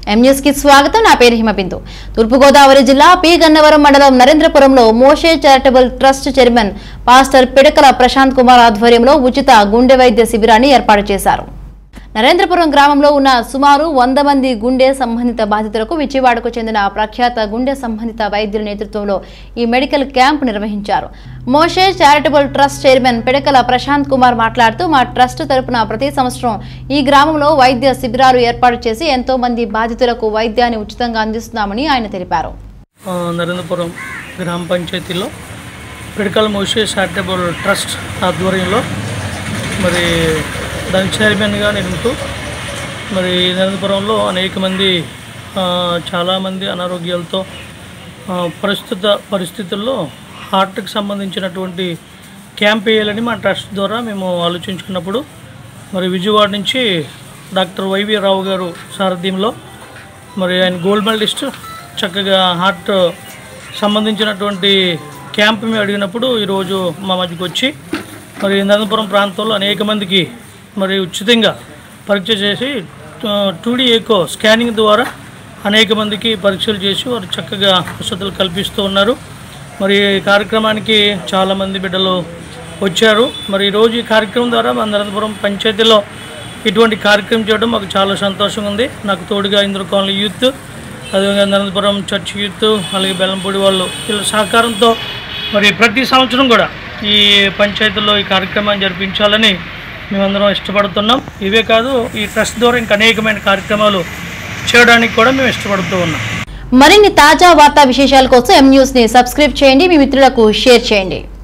M news కి స్వాగతం నా పేరు హిమబిందు తూర్పుగోదావరి జిల్లా పి గన్నవరం మండలం నరేంద్రపురంలో Moshe charitable trust chairman pastor Pidakala Prashanth Kumar ఆధ్వర్యంలో ఉచిత గుండె వైద్య శిబిరాన్ని ఏర్పాటు చేశారు నరేంద్రపురం గ్రామంలో ఉన్న సుమారు వంద మంది గుండె సంబంధిత బాధితులకు విజయవాడకు చెందిన ప్రఖ్యాత గుండె సంబంధిత వైద్యుల నేతృత్వంలో ఈ మెడికల్ క్యాంప్ నిర్వహించారు Moshe charitable trust chairman Pidakala Prashanth Kumar మాట్లాడుతూ మా ట్రస్ట్ తరపున ప్రతి సంవత్సరం ఈ గ్రామంలో వైద్య శిబిరాలు ఏర్పాటు చేసి ఎంతో మంది బాధితులకు వైద్యాన్ని ఉచితంగా అందిస్తున్నామని ఆయన తెలిపారు ఆ, నరేంద్రపురం గ్రామ పంచాయతీలో పిడకల్ మోషే చారిటబుల్ ట్రస్ట్ ఆధ్వర్యంలో మరి దాని చైర్మన్గా నేను ఉంటూ మరి నరేంద్రపురంలో అనేక మంది ఆ, చాలామంది అనారోగ్యాలతో ఆ, ప్రస్తుత పరిస్థితుల్లో హార్ట్కి సంబంధించినటువంటి క్యాంప్ వేయాలని మా ట్రస్ట్ ద్వారా మేము ఆలోచించుకున్నప్పుడు మరి విజయవాడ నుంచి డాక్టర్ వైవి రావు గారు సారథ్యంలో మరి ఆయన గోల్డ్ మెడలిస్ట్ చక్కగా హార్ట్ సంబంధించినటువంటి క్యాంప్ మేము అడిగినప్పుడు ఈరోజు మా మధ్యకి వచ్చి మరి నందపురం ప్రాంతంలో అనేక మందికి మరి ఉచితంగా పరీక్ష చేసి టూడీ ఏకో స్కానింగ్ ద్వారా అనేక మందికి పరీక్షలు చేసి వారు చక్కగా వసతులు కల్పిస్తూ ఉన్నారు మరి ఈ కార్యక్రమానికి చాలామంది బిడ్డలు వచ్చారు మరి ఈరోజు ఈ కార్యక్రమం ద్వారా మన అనంతపురం పంచాయతీలో ఇటువంటి కార్యక్రమం చేయడం మాకు చాలా సంతోషంగా ఉంది నాకు తోడుగా ఇంద్ర కాలనీ యూత్ అదేవిధంగా అనంతపురం చర్చ్ యూత్ అలాగే బెల్లంపూడి వాళ్ళు వీళ్ళ సహకారంతో మరి ప్రతి సంవత్సరం కూడా ఈ పంచాయతీలో ఈ కార్యక్రమాన్ని జరిపించాలని మేమందరం ఇష్టపడుతున్నాం ఇవే కాదు ఈ ట్రస్ట్ ద్వారా ఇంకా అనేకమైన కార్యక్రమాలు చేయడానికి కూడా మేము ఇష్టపడుతూ ఉన్నాం మరిన్ని తాజా వార్తా విశేషాల కోసం ఎం న్యూస్ ని సబ్స్క్రైబ్ చేయండి మీ మిత్రులకు షేర్ చేయండి